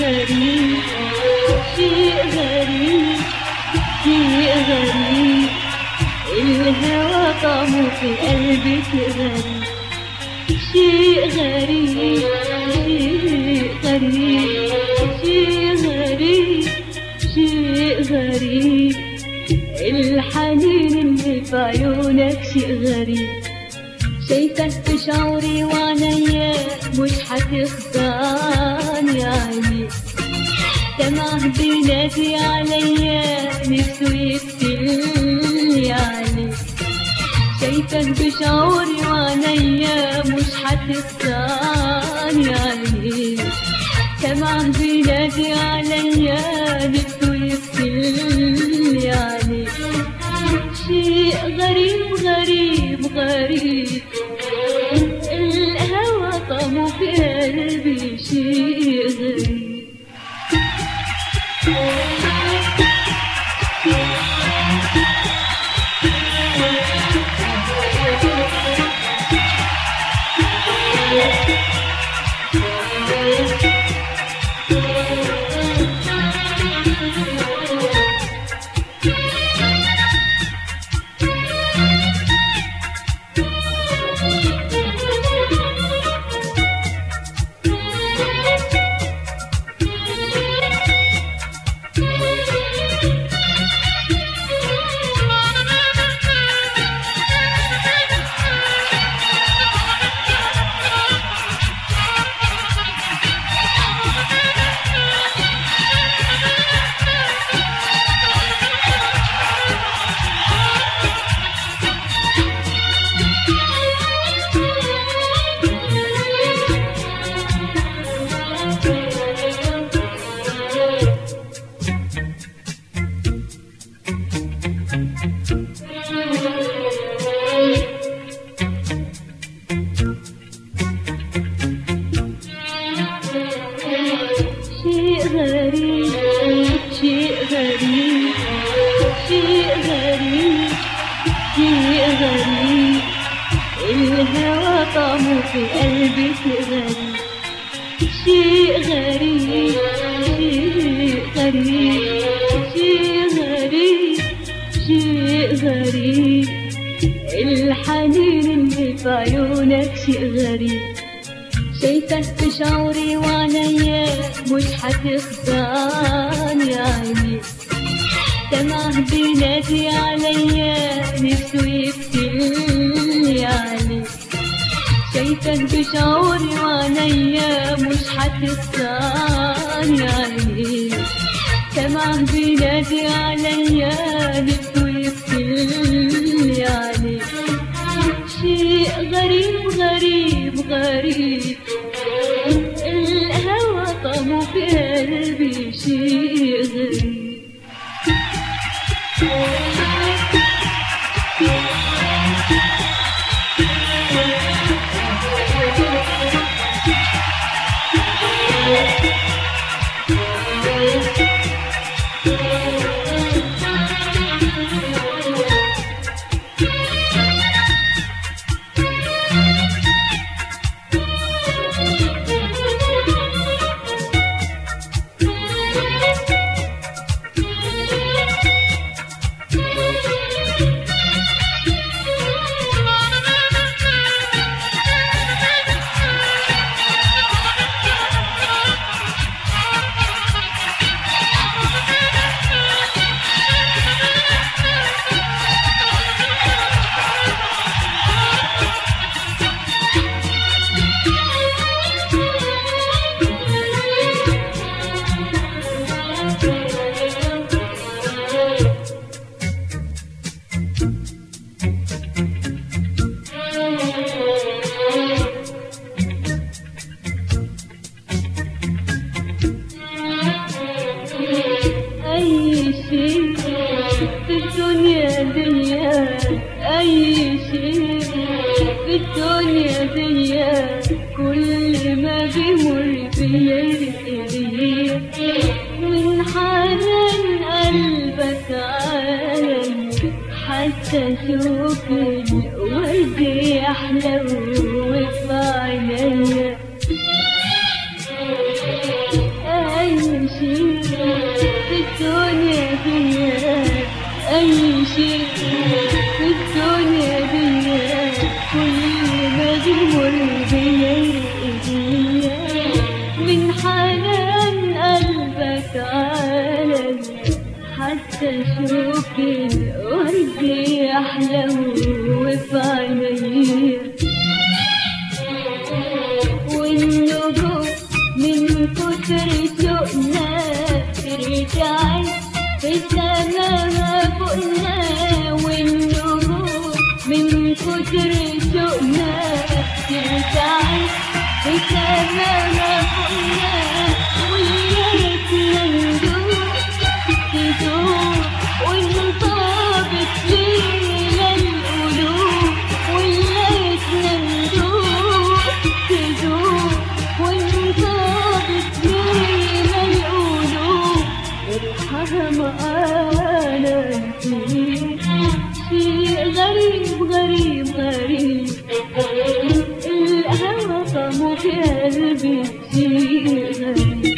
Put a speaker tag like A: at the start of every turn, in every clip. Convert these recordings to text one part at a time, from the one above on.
A: غريب شيء غريب شيء غريب الهوى طعمه في قلبك غريب شيء غريب شيء غريب شيء غريب شيء غريب الحنين اللي في عيونك شيء غريب شايفك في شعوري وعينيا مش هتخدعني عيني سمعه بينادي عليا نفسه يقتلني عليه شايفك بشعوري وعينيا مش هتخدعني عليه سمعه بينادي عليا نفسه يقتلني عليه شيء غريب غريب غريب الهوى طعمه في قلبي شيء غريب شيء غريب شيء غريب شيء غريب شيء غريب الهوى طعمه في قلبك غريب شيء غريب شيء غريب شيء غريب شيء غريب الحنين اللي في عيونك شيء غريب شايفك في شعوري وعينيا مش هتخدعني عيني سمعه بينادي عليا نفسه يقتلني عليه شايفك بشعوري وعينيا مش هتخدعني عيني سمعه بينادي عليا نفسه يقتلني عليه شيء غريب غريب غريب الهوى طعمه في قلبي شيء غريب أي شيء في الدنيا دي أي شيء في الدنيا دي كل ما بيمر بيا إيديا من حنان قلبك علي حتى أشوف الورد يحلو في عينيا أي الدنيا أي شيء في الدنيا دي كل ما بيمر بيا يأذيا من حنان قلبك عليا حتى شوف الورد يحلو في عينيا والنجوم من كتر سوقنا ترجعي في السماء فوقنا والنجوم من كتر سوقنا ترجعي في السماء فوقنا وياك ندوب تدوب ونطابق ليلة القلوب وياك ندوب تدوب ونطابق ليلة القلوب الحرم أنا فيه شيء غريب غريب غريب الهوى طمو في قلبي شيء غريب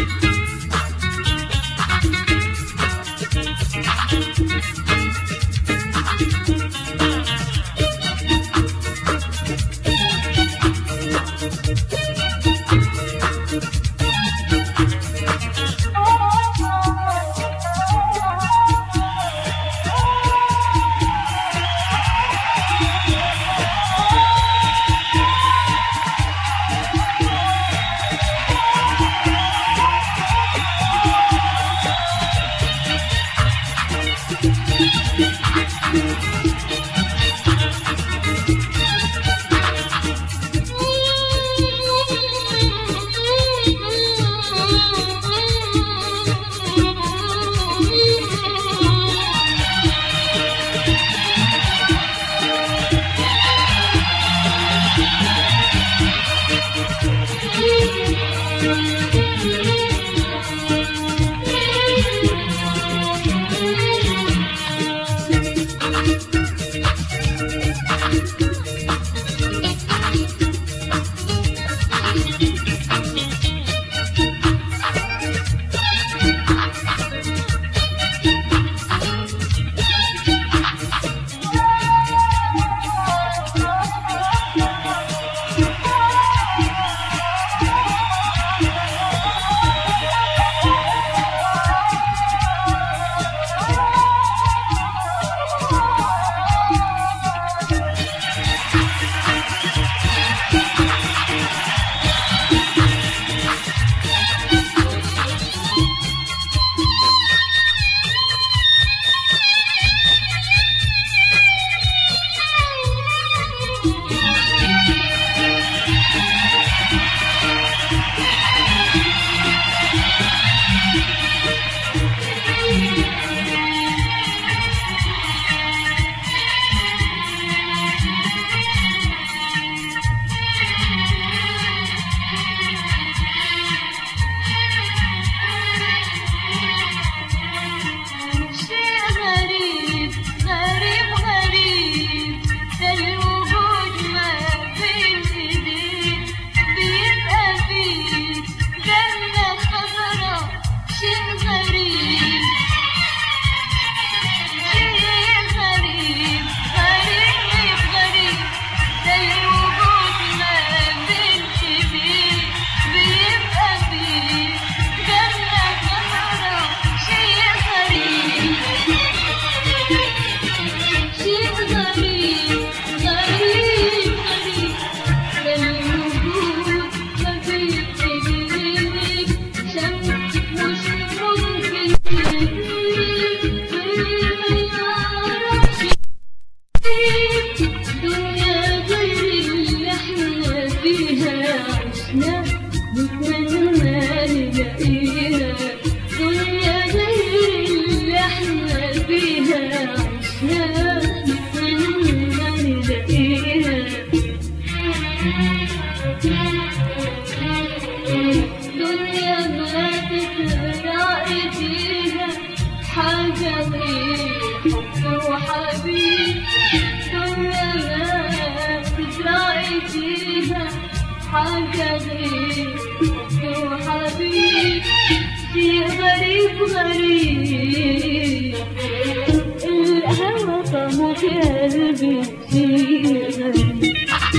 A: حاجة غريب وحبيب شيء غريب غريب في قلبي شيء غريب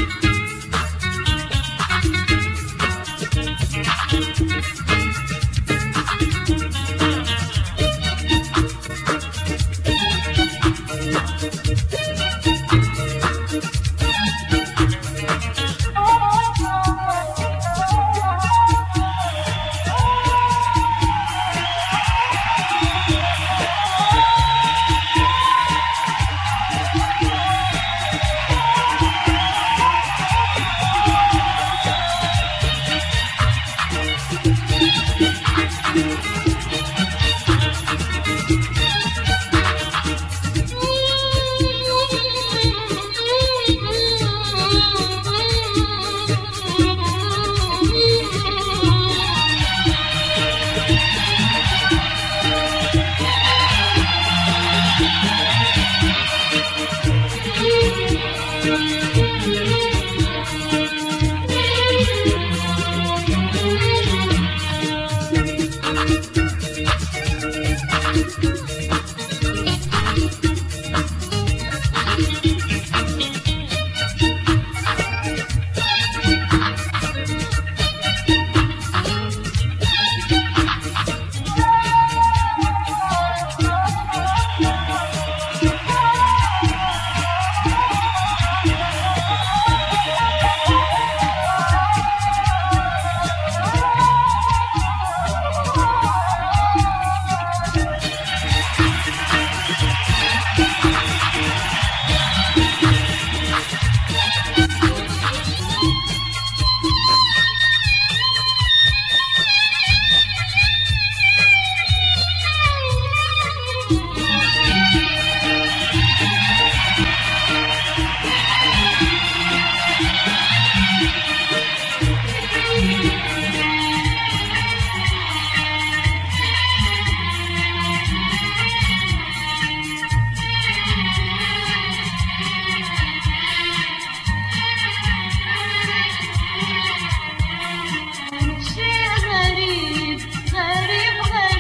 B: شيء غريب غريب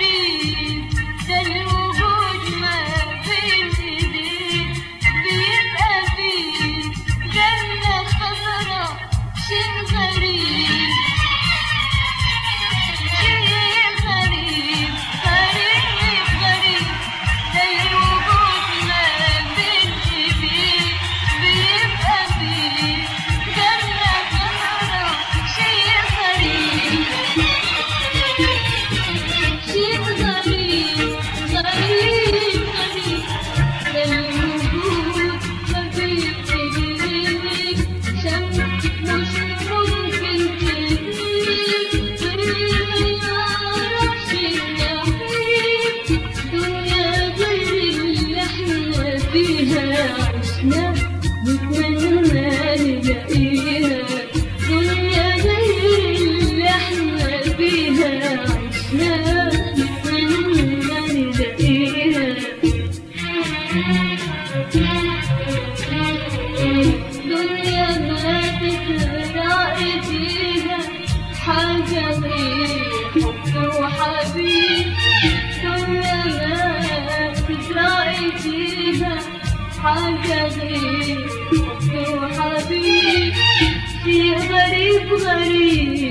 B: غريب ده الوجود ما بين ايديك بيبقى فيه جنة خضرا شيء غريب شيء غريب غريب غريب ده الوجود ما بين ايديك بيبقى فيه جنة خضرا شيء غريب شيء غريب غريب غريب ده الوجود ما بين ايديك شم مش ممكن تغيب غير ما يعرفش النحيب دنيا غير اللي احنا فيها عشنا نتمنى نلاقيها دنيا غير اللي احنا فيها عشنا نتمنى نلاقيها دنيا ما تتراعي فيها حاجة غير حب وحبيب دنيا ما تتراعي فيها حاجة غير حب وحبيب شيء غريب غريب